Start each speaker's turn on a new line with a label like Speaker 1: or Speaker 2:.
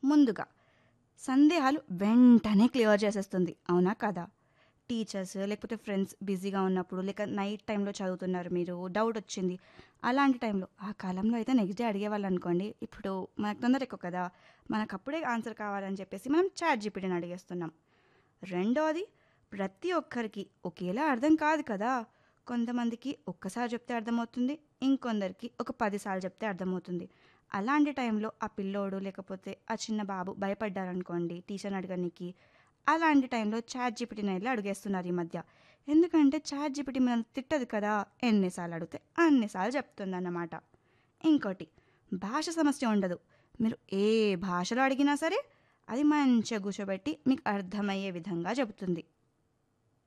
Speaker 1: ముందుగా సందేహాలు వెంటనే క్లియర్ చేసేస్తుంది అవునా కదా టీచర్స్ లేకపోతే ఫ్రెండ్స్ బిజీగా ఉన్నప్పుడు లేక నైట్ టైంలో చదువుతున్నారు మీరు డౌట్ వచ్చింది అలాంటి టైంలో ఆ కాలంలో అయితే నెక్స్ట్ డే అడిగేవాళ్ళు అనుకోండి ఇప్పుడు మనకు తొందర ఎక్కువ కదా మనకు అప్పుడే ఆన్సర్ కావాలని చెప్పేసి మనం చాట్ జీపీటీని అడిగేస్తున్నాం రెండోది ప్రతి ఒక్కరికి ఒకేలా అర్థం కాదు కదా కొంతమందికి ఒక్కసారి చెప్తే అర్థమవుతుంది ఇంకొందరికి ఒక పదిసార్లు చెప్తే అర్థమవుతుంది అలాంటి టైంలో ఆ పిల్లోడు లేకపోతే ఆ చిన్న బాబు భయపడ్డారనుకోండి టీచర్ని అడగడానికి అలాంటి టైంలో చాట్ జీపీటీని వెళ్ళి అడిగేస్తున్నారు ఈ మధ్య ఎందుకంటే చాట్ జీపీటీ మనల్ని తిట్టదు కదా ఎన్నిసార్లు అడిగితే అన్నిసార్లు చెప్తుంది అన్నమాట ఇంకోటి భాష సమస్య ఉండదు మీరు ఏ భాషలో అడిగినా సరే అది మంచిగా కూర్చోబెట్టి మీకు అర్థమయ్యే విధంగా చెబుతుంది